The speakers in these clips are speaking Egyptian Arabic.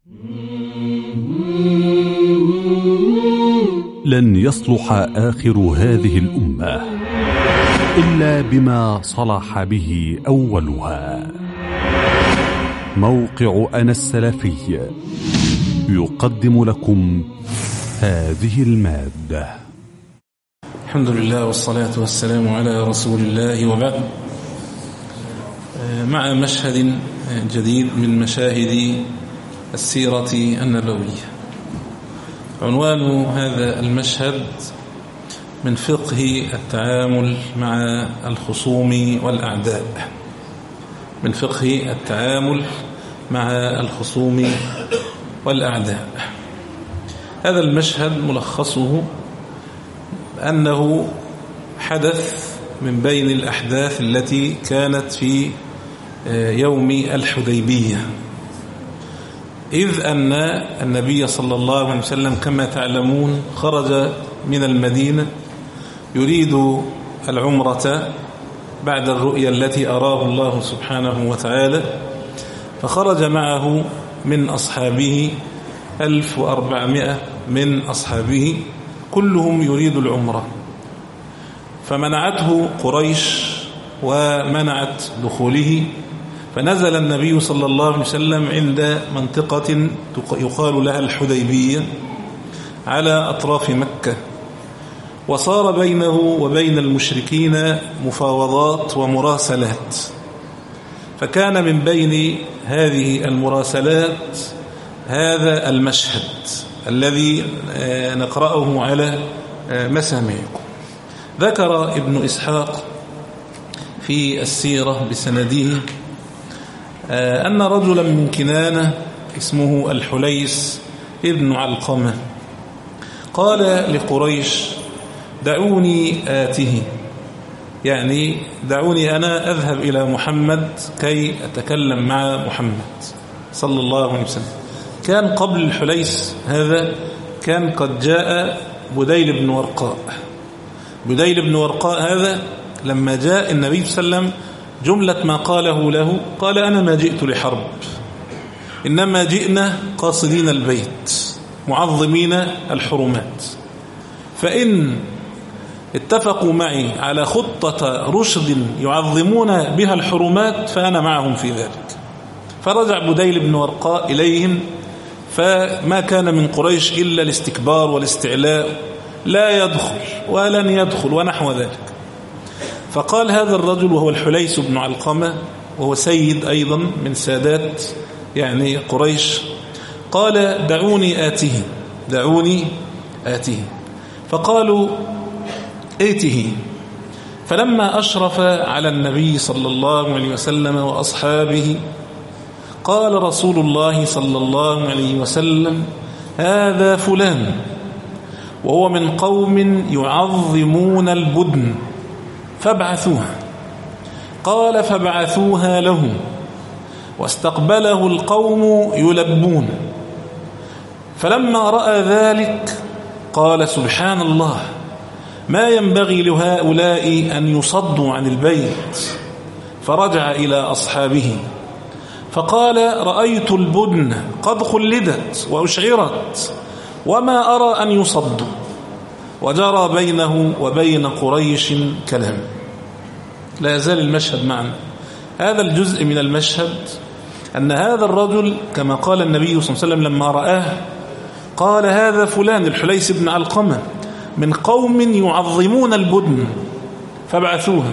لن يصلح آخر هذه الأمة إلا بما صلح به أولها موقع أنا السلفي يقدم لكم هذه المادة الحمد لله والصلاة والسلام على رسول الله وبعد مع مشهد جديد من مشاهد السيرة النبوية عنوان هذا المشهد من فقه التعامل مع الخصوم والأعداء من فقه التعامل مع الخصوم والأعداء هذا المشهد ملخصه أنه حدث من بين الأحداث التي كانت في يوم الحديبية إذ أن النبي صلى الله عليه وسلم كما تعلمون خرج من المدينة يريد العمرة بعد الرؤيا التي أراه الله سبحانه وتعالى فخرج معه من أصحابه 1400 من أصحابه كلهم يريد العمرة فمنعته قريش ومنعت دخوله فنزل النبي صلى الله عليه وسلم عند منطقة يقال لها الحديبية على أطراف مكة وصار بينه وبين المشركين مفاوضات ومراسلات فكان من بين هذه المراسلات هذا المشهد الذي نقرأه على مسامعكم ذكر ابن إسحاق في السيرة بسنده أن رجلا من كنانة اسمه الحليس ابن علقمة قال لقريش دعوني آته يعني دعوني أنا أذهب إلى محمد كي أتكلم مع محمد صلى الله عليه وسلم كان قبل الحليس هذا كان قد جاء بديل بن ورقاء بديل بن ورقاء هذا لما جاء النبي صلى الله عليه وسلم جملة ما قاله له قال أنا ما جئت لحرب إنما جئنا قاصدين البيت معظمين الحرمات فإن اتفقوا معي على خطة رشد يعظمون بها الحرمات فأنا معهم في ذلك فرجع بديل بن ورقاء إليهم فما كان من قريش إلا الاستكبار والاستعلاء لا يدخل ولن يدخل ونحو ذلك فقال هذا الرجل وهو الحليس بن علقمة وهو سيد أيضا من سادات يعني قريش قال دعوني آته دعوني آته فقالوا ائته فلما أشرف على النبي صلى الله عليه وسلم وأصحابه قال رسول الله صلى الله عليه وسلم هذا فلان وهو من قوم يعظمون البدن فابعثوها قال فبعثوها له واستقبله القوم يلبون فلما رأى ذلك قال سبحان الله ما ينبغي لهؤلاء أن يصدوا عن البيت فرجع إلى أصحابه فقال رأيت البدن قد خلدت وأشعرت وما أرى أن يصدوا وجرى بينه وبين قريش كلام لا يزال المشهد معنا هذا الجزء من المشهد أن هذا الرجل كما قال النبي صلى الله عليه وسلم لما رآه قال هذا فلان الحليس بن علقمة من قوم يعظمون البدن فابعثوها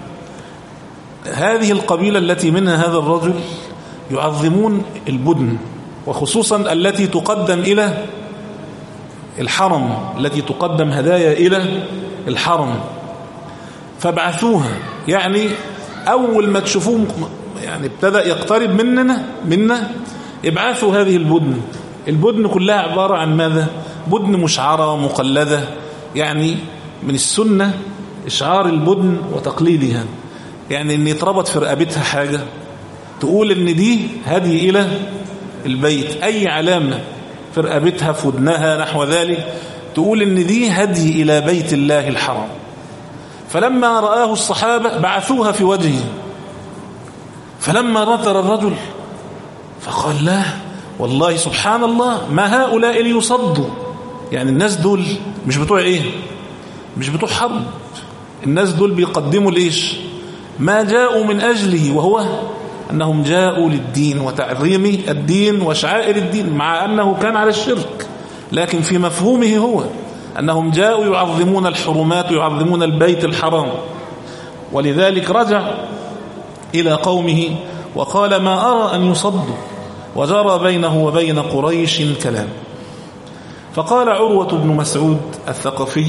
هذه القبيلة التي منها هذا الرجل يعظمون البدن وخصوصا التي تقدم إلى الحرم التي تقدم هدايا إلى الحرم فابعثوها يعني أول ما تشوفوه يعني ابتدأ يقترب مننا منا ابعثوا هذه البدن البدن كلها عبارة عن ماذا بدن مشعرة مقلدة يعني من السنة إشعار البدن وتقليدها يعني ان يتربط في رقبتها حاجة تقول ان دي هدي إلى البيت أي علامة في رقبتها في ودنها نحو ذلك تقول ان دي هدي إلى بيت الله الحرام فلما رآه الصحابة بعثوها في وجهه فلما نظر الرجل فقال لا والله سبحان الله ما هؤلاء ليصدوا يعني الناس دول مش بتوع ايه مش بتوع حرب الناس دول بيقدموا ليش ما جاءوا من أجله وهو أنهم جاءوا للدين وتعظيم الدين وشعائر الدين مع أنه كان على الشرك لكن في مفهومه هو أنهم جاءوا يعظمون الحرمات ويعظمون البيت الحرام ولذلك رجع إلى قومه وقال ما أرى أن يصدوا وجرى بينه وبين قريش كلام فقال عروة بن مسعود الثقفي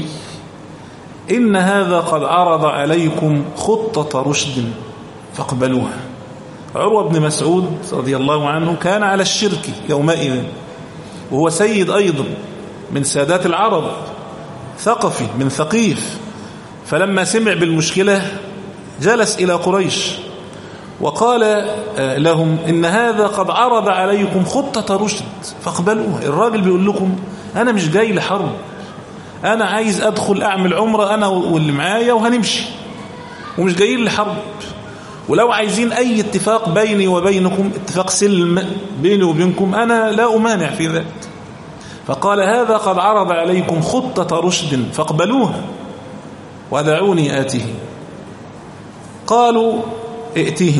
إن هذا قد عرض عليكم خطة رشد فاقبلوها عروة بن مسعود رضي الله عنه كان على الشرك يومئذ وهو سيد أيضا من سادات العرب ثقفي من ثقيف فلما سمع بالمشكلة جلس إلى قريش وقال لهم إن هذا قد عرض عليكم خطة رشد فاقبلوها الراجل بيقول لكم أنا مش جاي لحرب أنا عايز أدخل أعمل عمرة أنا واللي معايا وهنمشي ومش جايين لحرب ولو عايزين أي اتفاق بيني وبينكم اتفاق سلم بيني وبينكم أنا لا أمانع في ذلك فقال هذا قد عرض عليكم خطة رشد فاقبلوها ودعوني آته قالوا ائته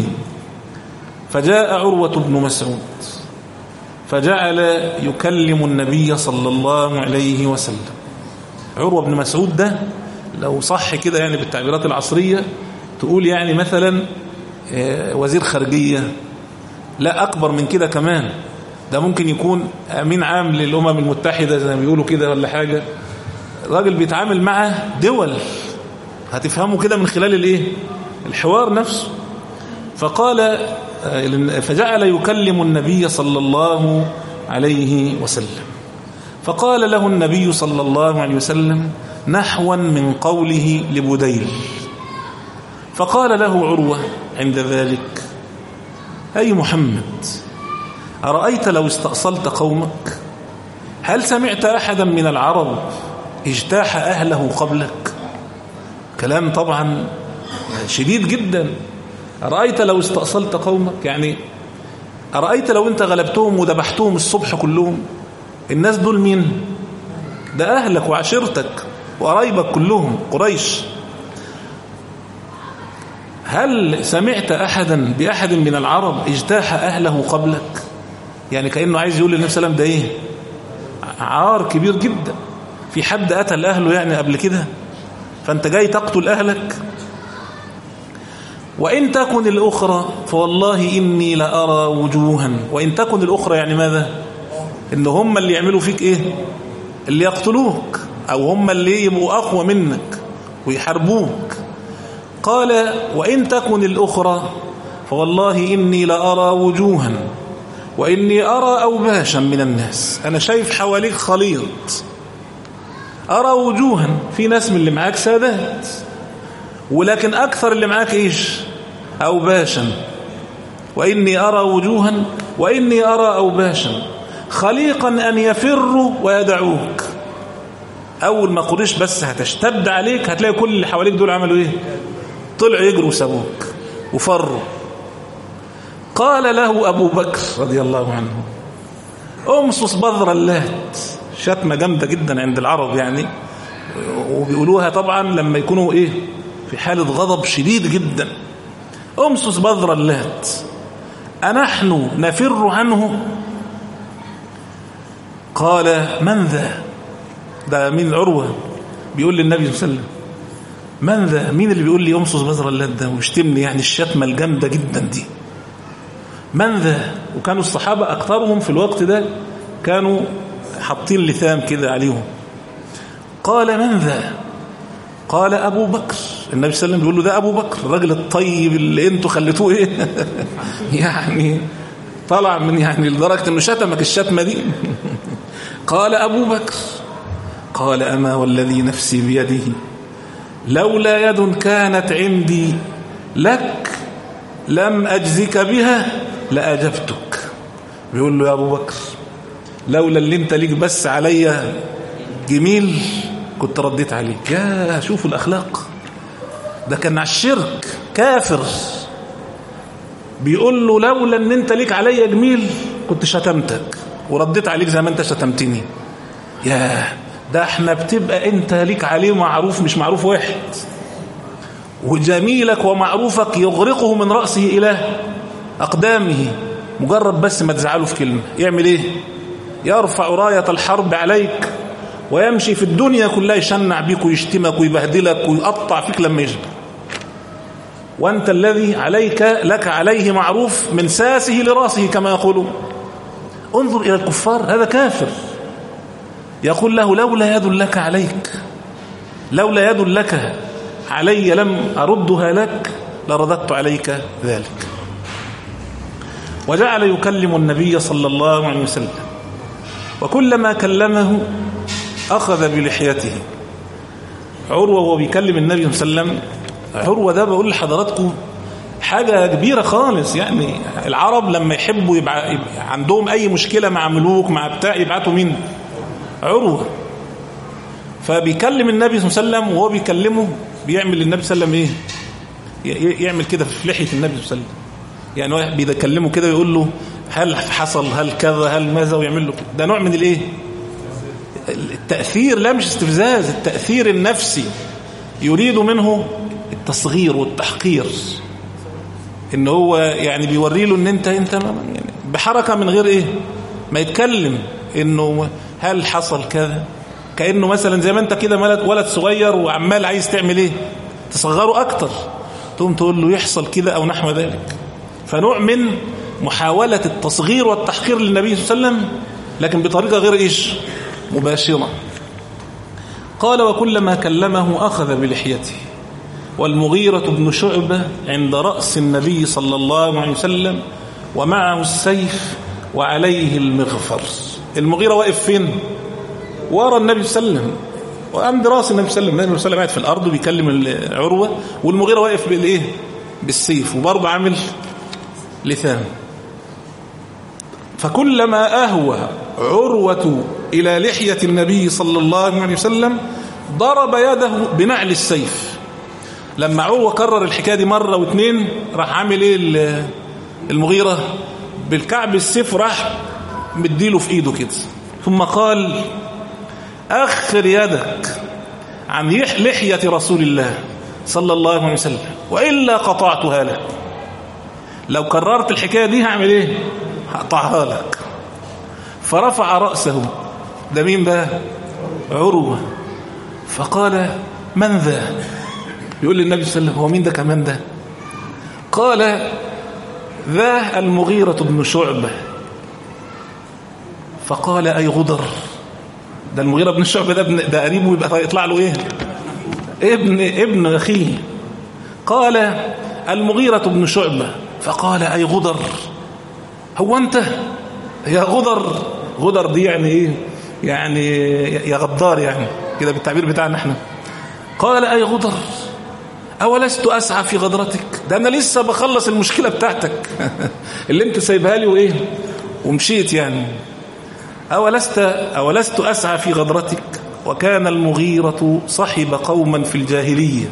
فجاء عروة بن مسعود فجعل يكلم النبي صلى الله عليه وسلم عروة بن مسعود ده لو صح كده يعني بالتعبيرات العصرية تقول يعني مثلا وزير خارجية لا أكبر من كده كمان ده ممكن يكون أمين عام للأمم المتحدة زي ما بيقولوا كده ولا حاجة راجل بيتعامل مع دول هتفهموا كده من خلال الايه الحوار نفسه فقال فجعل يكلم النبي صلى الله عليه وسلم فقال له النبي صلى الله عليه وسلم نحوا من قوله لبديل فقال له عروة عند ذلك أي محمد أرأيت لو استأصلت قومك هل سمعت أحدا من العرب اجتاح أهله قبلك كلام طبعا شديد جدا أرأيت لو استأصلت قومك يعني أرأيت لو أنت غلبتهم وذبحتهم الصبح كلهم الناس دول مين ده أهلك وعشيرتك وقرايبك كلهم قريش هل سمعت أحدا بأحد من العرب اجتاح أهله قبلك يعني كأنه عايز يقول للنبي صلى الله عليه وسلم ده إيه عار كبير جدا في حد قتل أهله يعني قبل كده فأنت جاي تقتل أهلك وإن تكن الأخرى فوالله إني لأرى وجوها وإن تكن الأخرى يعني ماذا إن هم اللي يعملوا فيك إيه اللي يقتلوك أو هم اللي يبقوا أقوى منك ويحاربوك قال وإن تكن الأخرى فوالله إني لأرى وجوها وإني أرى أوباشا من الناس أنا شايف حواليك خليط أرى وجوها في ناس من اللي معاك سادات ولكن أكثر اللي معاك إيش أوباشا وإني أرى وجوها وإني أرى أوباشا خليقا أن يفروا ويدعوك أول ما قريش بس هتشتد عليك هتلاقي كل اللي حواليك دول عملوا إيه طلعوا يجروا وسابوك وفروا قال له أبو بكر رضي الله عنه أمصص بذر اللات شتمة جامدة جدا عند العرب يعني وبيقولوها طبعا لما يكونوا إيه في حالة غضب شديد جدا أمصص بذر اللات أنحن نفر عنه قال من ذا ده مين عروة بيقول للنبي صلى الله عليه وسلم من ذا مين اللي بيقول لي أمصص بذر اللات ده ويشتمني يعني الشتمة الجامدة جدا دي من ذا وكانوا الصحابة أكثرهم في الوقت ده كانوا حاطين لثام كده عليهم قال من ذا قال أبو بكر النبي صلى الله عليه وسلم بيقول له ده أبو بكر الراجل الطيب اللي انتوا خليتوه ايه يعني طلع من يعني لدرجة انه شتمك الشتمة دي قال أبو بكر قال أما والذي نفسي بيده لولا يد كانت عندي لك لم أجزك بها لأجبتك بيقول له يا أبو بكر لولا اللي انت ليك بس عليا جميل كنت رديت عليك يا شوفوا الأخلاق ده كان على الشرك كافر بيقول له لولا ان انت ليك عليا جميل كنت شتمتك ورديت عليك زي ما انت شتمتني يا ده احنا بتبقى انت ليك عليه معروف مش معروف واحد وجميلك ومعروفك يغرقه من رأسه إلى أقدامه مجرد بس ما تزعله في كلمة يعمل ايه يرفع راية الحرب عليك ويمشي في الدنيا كلها يشنع بيك ويشتمك ويبهدلك ويقطع فيك لما يجبر وأنت الذي عليك لك عليه معروف من ساسه لراسه كما يقولون انظر إلى الكفار هذا كافر يقول له لولا يد لك عليك لولا يد لك علي لم أردها لك لرددت عليك ذلك وجعل يكلم النبي صلى الله عليه وسلم وكلما كلمه أخذ بلحيته عروة وهو بيكلم النبي صلى الله عليه وسلم عروة ده بقول لحضراتكم حاجة كبيرة خالص يعني العرب لما يحبوا يبقى, يبقى عندهم أي مشكلة مع ملوك مع بتاع يبعتوا مين عروة فبيكلم النبي صلى الله عليه وسلم وهو بيكلمه بيعمل للنبي صلى الله عليه وسلم ايه يعمل كده في لحية النبي صلى الله عليه وسلم يعني واحد بيكلمه كده ويقول له هل حصل هل كذا هل ماذا ويعمل له كده ده نوع من الايه التأثير لا مش استفزاز التأثير النفسي يريد منه التصغير والتحقير ان هو يعني بيوري له ان انت انت يعني بحركة من غير ايه ما يتكلم انه هل حصل كذا كأنه مثلا زي ما انت كده ولد صغير وعمال عايز تعمل ايه تصغره اكتر تقوم تقول له يحصل كده او نحو ذلك فنوع من محاولة التصغير والتحقير للنبي صلى الله عليه وسلم لكن بطريقة غير إيش مباشرة قال وكلما كلمه أخذ بلحيته والمغيرة بن شعبة عند رأس النبي صلى الله عليه وسلم ومعه السيف وعليه المغفر المغيرة واقف فين ورا النبي صلى الله عليه وسلم وعند راس النبي صلى الله عليه وسلم النبي صلى الله عليه وسلم قاعد في الأرض وبيكلم العروة والمغيرة واقف بالإيه بالسيف وبرضه عامل لثام فكلما أهوى عروة إلى لحية النبي صلى الله عليه وسلم ضرب يده بنعل السيف لما عروة كرر الحكاية دي مرة واثنين راح عامل ايه المغيرة بالكعب السيف راح مديله في ايده كده ثم قال أخر يدك عن لحية رسول الله صلى الله عليه وسلم وإلا قطعتها لك لو كررت الحكاية دي هعمل ايه هقطعها لك فرفع رأسه ده مين بقى عروة فقال من ذا يقول للنبي صلى الله عليه وسلم هو مين ده كمان ده قال ذا المغيرة بن شعبة فقال أي غدر ده المغيرة بن شعبة ده, ابن ده قريبه يبقى يطلع له ايه ابن ابن أخيه قال المغيرة بن شعبة فقال أي غدر هو أنت يا غدر غدر دي يعني إيه يعني يا غدار يعني كده بالتعبير بتاعنا احنا قال أي غدر أولست أسعى في غدرتك ده أنا لسه بخلص المشكلة بتاعتك اللي انت سايبها لي وإيه ومشيت يعني أولست, أولست أسعى في غدرتك وكان المغيرة صحب قوما في الجاهلية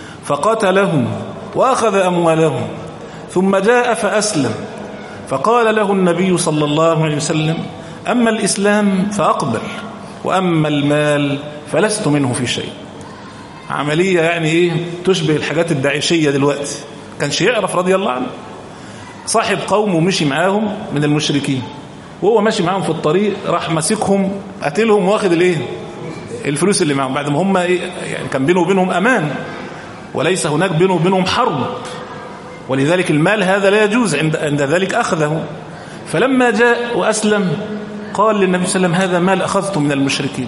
فقتلهم وأخذ أموالهم ثم جاء فأسلم فقال له النبي صلى الله عليه وسلم أما الإسلام فأقبل وأما المال فلست منه في شيء عملية يعني إيه تشبه الحاجات الداعشية دلوقتي كانش يعرف رضي الله عنه صاحب قوم ومشي معاهم من المشركين وهو ماشي معاهم في الطريق راح ماسكهم قتلهم واخد الايه الفلوس اللي معاهم بعد ما هم إيه يعني كان بينه وبينهم امان وليس هناك بينه وبينهم حرب ولذلك المال هذا لا يجوز عند, عند ذلك أخذه فلما جاء وأسلم قال للنبي صلى الله عليه وسلم هذا مال أخذته من المشركين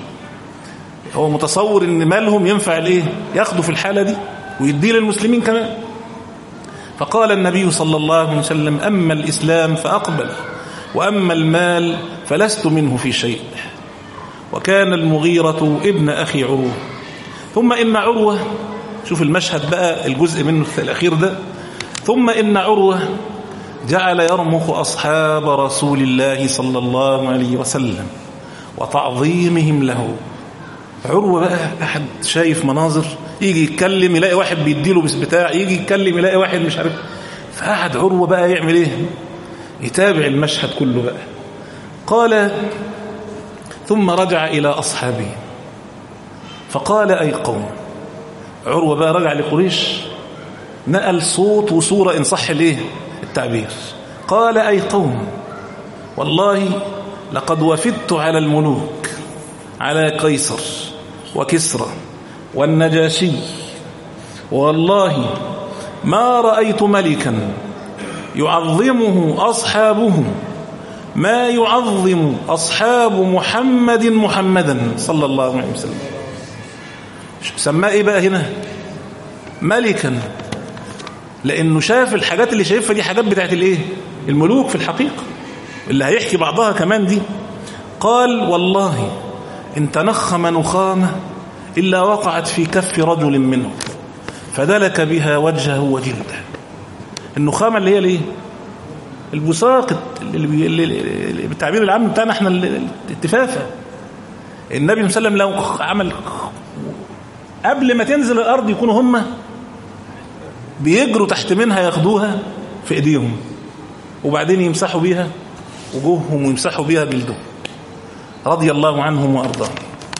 هو متصور ان مالهم ينفع الايه ياخده في الحالة دي ويديه للمسلمين كمان فقال النبي صلى الله عليه وسلم أما الإسلام فأقبل وأما المال فلست منه في شيء وكان المغيرة ابن أخي عروة ثم إن عروة شوف المشهد بقى الجزء منه الأخير ده ثم إن عروة جعل يرمخ أصحاب رسول الله صلى الله عليه وسلم وتعظيمهم له عروة بقى أحد شايف مناظر يجي يتكلم يلاقي واحد بيديله بس بتاع يجي يتكلم يلاقي واحد مش عارف فقعد عروة بقى يعمل ايه يتابع المشهد كله بقى قال ثم رجع إلى أصحابه فقال أي قوم عروة بقى رجع لقريش نقل صوت وصورة إن صح ليه التعبير قال أي قوم والله لقد وفدت على الملوك على قيصر وكسرى والنجاشي والله ما رأيت ملكا يعظمه أصحابه ما يعظم أصحاب محمد محمدا صلى الله عليه وسلم سماه إيه بقى هنا ملكا لأنه شاف الحاجات اللي شايفها دي حاجات بتاعت الإيه الملوك في الحقيقة اللي هيحكي بعضها كمان دي قال والله إن تنخم نخامة إلا وقعت في كف رجل منه فدلك بها وجهه وجلده النخامة اللي هي الايه البساق اللي اللي بالتعبير العام بتاعنا احنا التفافة النبي صلى الله عليه وسلم لو عمل قبل ما تنزل الأرض يكونوا هم بيجروا تحت منها ياخدوها في ايديهم وبعدين يمسحوا بيها وجوههم ويمسحوا بيها جلدهم رضي الله عنهم وأرضاهم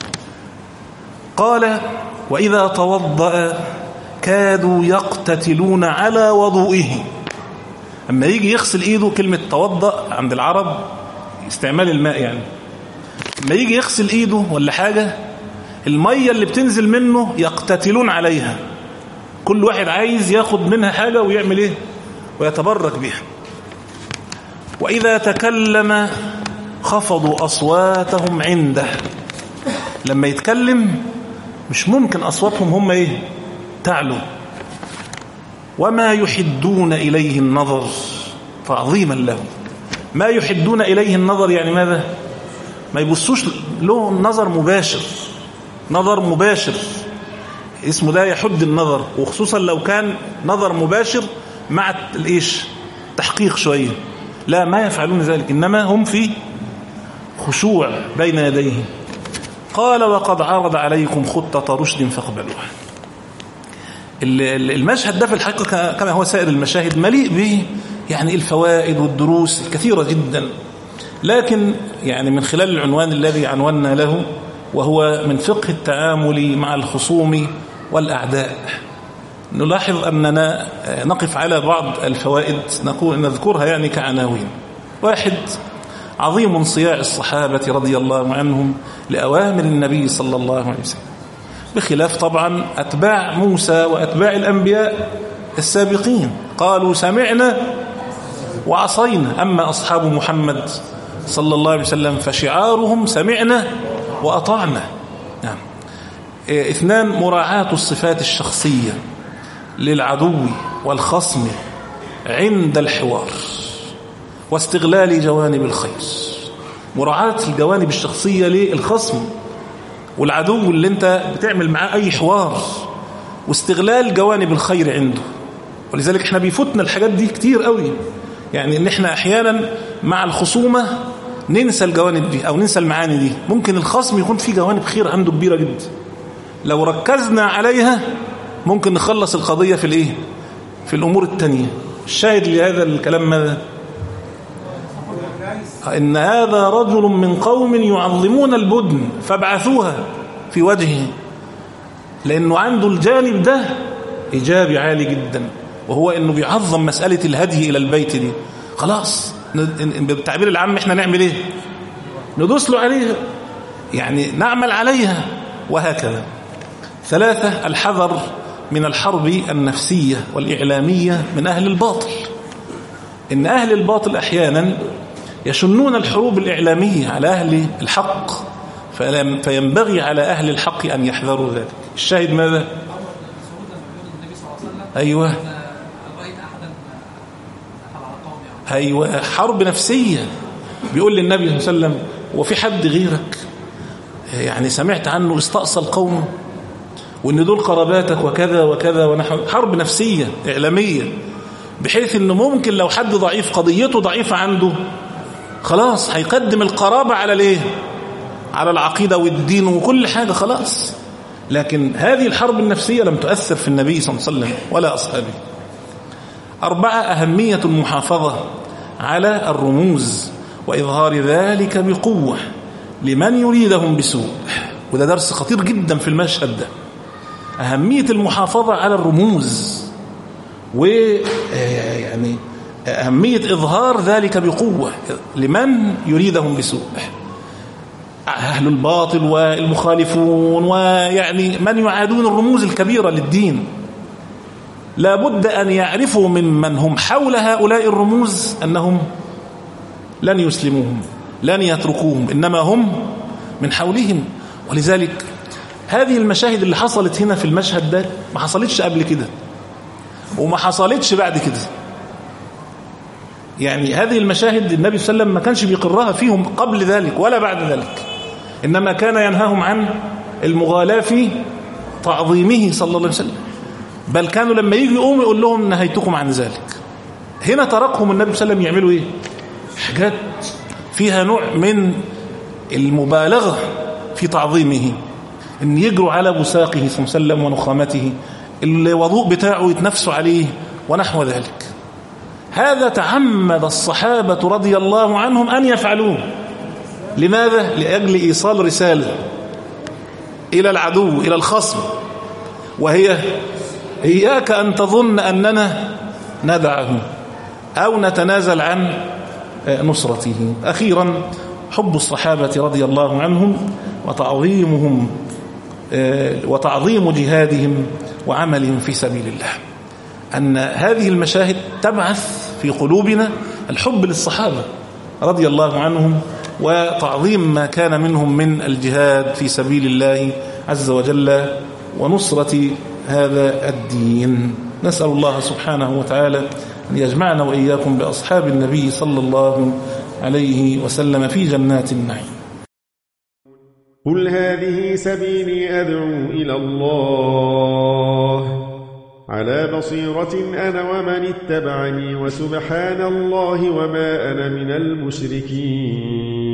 قال وإذا توضأ كادوا يقتتلون على وضوئه أما يجي يغسل إيده كلمة توضأ عند العرب استعمال الماء يعني أما يجي يغسل إيده ولا حاجة المية اللي بتنزل منه يقتتلون عليها كل واحد عايز ياخد منها حاجة ويعمل إيه ويتبرك بها وإذا تكلم خفضوا أصواتهم عنده لما يتكلم مش ممكن أصواتهم هم إيه تعلو وما يحدون إليه النظر تعظيما له ما يحدون إليه النظر يعني ماذا ما يبصوش له نظر مباشر نظر مباشر اسمه ده يحد النظر وخصوصا لو كان نظر مباشر مع الايش تحقيق شويه لا ما يفعلون ذلك انما هم في خشوع بين يديه قال وقد عرض عليكم خطة رشد فاقبلوها المشهد ده في الحقيقة كما هو سائر المشاهد مليء به يعني الفوائد والدروس الكثيرة جدا لكن يعني من خلال العنوان الذي عنونا له وهو من فقه التعامل مع الخصوم والأعداء نلاحظ أننا نقف على بعض الفوائد نقول نذكرها يعني كعناوين واحد عظيم صياع الصحابة رضي الله عنهم لأوامر النبي صلى الله عليه وسلم بخلاف طبعا أتباع موسى وأتباع الأنبياء السابقين قالوا سمعنا وعصينا أما أصحاب محمد صلى الله عليه وسلم فشعارهم سمعنا وأطعنا نعم اثنان مراعاة الصفات الشخصية للعدو والخصم عند الحوار واستغلال جوانب الخير مراعاة الجوانب الشخصية للخصم والعدو اللي انت بتعمل معاه اي حوار واستغلال جوانب الخير عنده ولذلك احنا بيفوتنا الحاجات دي كتير قوي يعني ان احنا احيانا مع الخصومة ننسى الجوانب دي او ننسى المعاني دي ممكن الخصم يكون فيه جوانب خير عنده كبيرة جدا لو ركزنا عليها ممكن نخلص القضية في الايه في الامور التانية الشاهد لهذا الكلام ماذا إن هذا رجل من قوم يعظمون البدن فابعثوها في وجهه لأنه عنده الجانب ده إيجابي عالي جدا وهو أنه بيعظم مسألة الهدي إلى البيت دي خلاص بالتعبير العام احنا نعمل ايه ندوس له عليها يعني نعمل عليها وهكذا ثلاثة الحذر من الحرب النفسية والإعلامية من أهل الباطل إن أهل الباطل أحيانا يشنون الحروب الإعلامية على أهل الحق فينبغي على أهل الحق أن يحذروا ذلك الشاهد ماذا أيوة أيوة حرب نفسية بيقول للنبي صلى الله عليه وسلم وفي حد غيرك يعني سمعت عنه استأصل قومه وان دول قراباتك وكذا وكذا ونحو حرب نفسية إعلامية بحيث انه ممكن لو حد ضعيف قضيته ضعيفة عنده خلاص هيقدم القرابة على الايه على العقيدة والدين وكل حاجة خلاص لكن هذه الحرب النفسية لم تؤثر في النبي صلى الله عليه وسلم ولا أصحابه أربعة أهمية المحافظة على الرموز وإظهار ذلك بقوة لمن يريدهم بسوء وده درس خطير جدا في المشهد ده أهمية المحافظة على الرموز ويعني أهمية إظهار ذلك بقوة لمن يريدهم بسوء أهل الباطل والمخالفون ويعني من يعادون الرموز الكبيرة للدين لا بد أن يعرفوا ممن هم حول هؤلاء الرموز أنهم لن يسلموهم لن يتركوهم إنما هم من حولهم ولذلك هذه المشاهد اللي حصلت هنا في المشهد ده ما حصلتش قبل كده وما حصلتش بعد كده يعني هذه المشاهد النبي صلى الله عليه وسلم ما كانش بيقرها فيهم قبل ذلك ولا بعد ذلك إنما كان ينهاهم عن المغالاة في تعظيمه صلى الله عليه وسلم بل كانوا لما يجي يقوم يقول لهم نهيتكم عن ذلك هنا تركهم النبي صلى الله عليه وسلم يعملوا ايه حاجات فيها نوع من المبالغة في تعظيمه ان يجروا على بساقه صلى الله عليه وسلم ونخامته الوضوء بتاعه يتنفسوا عليه ونحو ذلك هذا تعمد الصحابة رضي الله عنهم أن يفعلوه لماذا؟ لأجل إيصال رسالة إلى العدو إلى الخصم وهي إياك أن تظن أننا ندعه أو نتنازل عن نصرته أخيرا حب الصحابة رضي الله عنهم وتعظيمهم وتعظيم جهادهم وعملهم في سبيل الله أن هذه المشاهد تبعث في قلوبنا الحب للصحابة رضي الله عنهم وتعظيم ما كان منهم من الجهاد في سبيل الله عز وجل ونصرة هذا الدين نسأل الله سبحانه وتعالى أن يجمعنا وإياكم بأصحاب النبي صلى الله عليه وسلم في جنات النعيم قل هذه سبيلي أدعو إلى الله على بصيرة أنا ومن اتبعني وسبحان الله وما أنا من المشركين